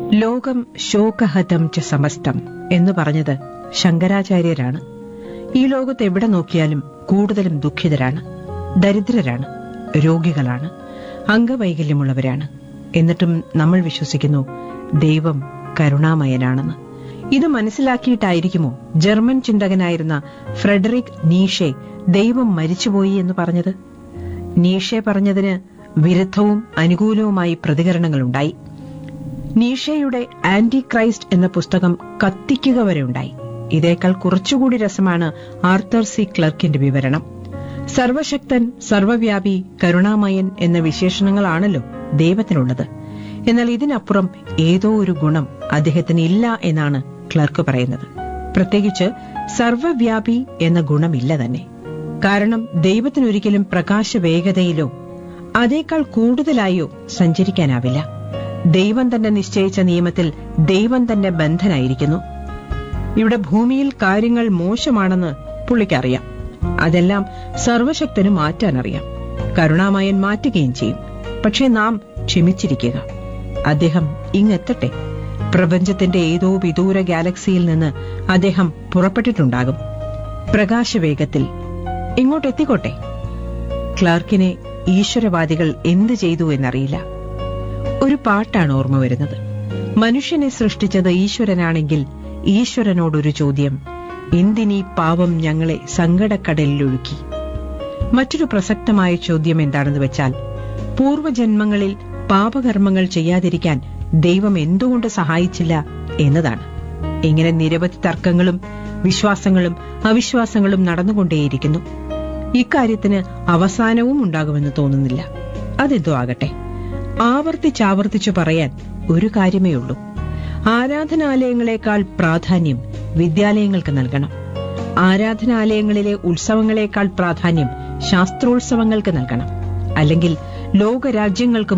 ലോകം ശോകഹതം ച സമസ്തം എന്ന് പറഞ്ഞത് ശങ്കരാചാര്യരാണ് ഈ ലോകത്ത് എവിടെ നോക്കിയാലും കൂടുതലും ദുഃഖിതരാണ് ദരിദ്രരാണ് രോഗികളാണ് അംഗവൈകല്യമുള്ളവരാണ് എന്നിട്ടും നമ്മൾ വിശ്വസിക്കുന്നു ദൈവം കരുണാമയനാണെന്ന് ഇത് മനസ്സിലാക്കിയിട്ടായിരിക്കുമോ ജർമ്മൻ ചിന്തകനായിരുന്ന ഫ്രെഡറിക് നീഷെ ദൈവം മരിച്ചുപോയി എന്ന് പറഞ്ഞത് നീഷെ പറഞ്ഞതിന് വിരുദ്ധവും അനുകൂലവുമായി പ്രതികരണങ്ങളുണ്ടായി നീഷയുടെ ആന്റി ക്രൈസ്റ്റ് എന്ന പുസ്തകം കത്തിക്കുക വരെ ഉണ്ടായി ഇതേക്കാൾ കുറച്ചുകൂടി രസമാണ് ആർത്തർ സി ക്ലർക്കിന്റെ വിവരണം സർവശക്തൻ സർവവ്യാപി കരുണാമയൻ എന്ന വിശേഷണങ്ങളാണല്ലോ ദൈവത്തിനുള്ളത് എന്നാൽ ഇതിനപ്പുറം ഏതോ ഒരു ഗുണം അദ്ദേഹത്തിന് ഇല്ല എന്നാണ് ക്ലർക്ക് പറയുന്നത് പ്രത്യേകിച്ച് സർവവ്യാപി എന്ന ഗുണമില്ല തന്നെ കാരണം ദൈവത്തിനൊരിക്കലും പ്രകാശ വേഗതയിലോ അതേക്കാൾ കൂടുതലായോ സഞ്ചരിക്കാനാവില്ല ദൈവം തന്നെ നിശ്ചയിച്ച നിയമത്തിൽ ദൈവം തന്നെ ബന്ധനായിരിക്കുന്നു ഇവിടെ ഭൂമിയിൽ കാര്യങ്ങൾ മോശമാണെന്ന് പുള്ളിക്കറിയാം അതെല്ലാം സർവശക്തന് മാറ്റാനറിയാം കരുണാമയൻ മാറ്റുകയും ചെയ്യും പക്ഷെ നാം ക്ഷമിച്ചിരിക്കുക അദ്ദേഹം ഇങ്ങെത്തട്ടെ പ്രപഞ്ചത്തിന്റെ ഏതോ വിദൂര ഗാലക്സിയിൽ നിന്ന് അദ്ദേഹം പുറപ്പെട്ടിട്ടുണ്ടാകും പ്രകാശവേഗത്തിൽ ഇങ്ങോട്ടെത്തിക്കോട്ടെ ക്ലാർക്കിനെ ഈശ്വരവാദികൾ എന്ത് ചെയ്തു എന്നറിയില്ല ഒരു പാട്ടാണ് ഓർമ്മ വരുന്നത് മനുഷ്യനെ സൃഷ്ടിച്ചത് ഈശ്വരനാണെങ്കിൽ ഈശ്വരനോടൊരു ചോദ്യം എന്തിനീ പാവം ഞങ്ങളെ സങ്കടക്കടലിലൊഴുക്കി മറ്റൊരു പ്രസക്തമായ ചോദ്യം എന്താണെന്ന് വെച്ചാൽ പൂർവജന്മങ്ങളിൽ പാപകർമ്മങ്ങൾ ചെയ്യാതിരിക്കാൻ ദൈവം എന്തുകൊണ്ട് സഹായിച്ചില്ല എന്നതാണ് ഇങ്ങനെ നിരവധി തർക്കങ്ങളും വിശ്വാസങ്ങളും അവിശ്വാസങ്ങളും നടന്നുകൊണ്ടേയിരിക്കുന്നു ഇക്കാര്യത്തിന് അവസാനവും ഉണ്ടാകുമെന്ന് തോന്നുന്നില്ല അതെന്തോ ആകട്ടെ ആവർത്തിച്ചാവർത്തിച്ചു പറയാൻ ഒരു കാര്യമേ ഉള്ളൂ ആരാധനാലയങ്ങളെക്കാൾ പ്രാധാന്യം വിദ്യാലയങ്ങൾക്ക് നൽകണം ആരാധനാലയങ്ങളിലെ ഉത്സവങ്ങളെക്കാൾ പ്രാധാന്യം ശാസ്ത്രോത്സവങ്ങൾക്ക് നൽകണം അല്ലെങ്കിൽ ലോകരാജ്യങ്ങൾക്ക്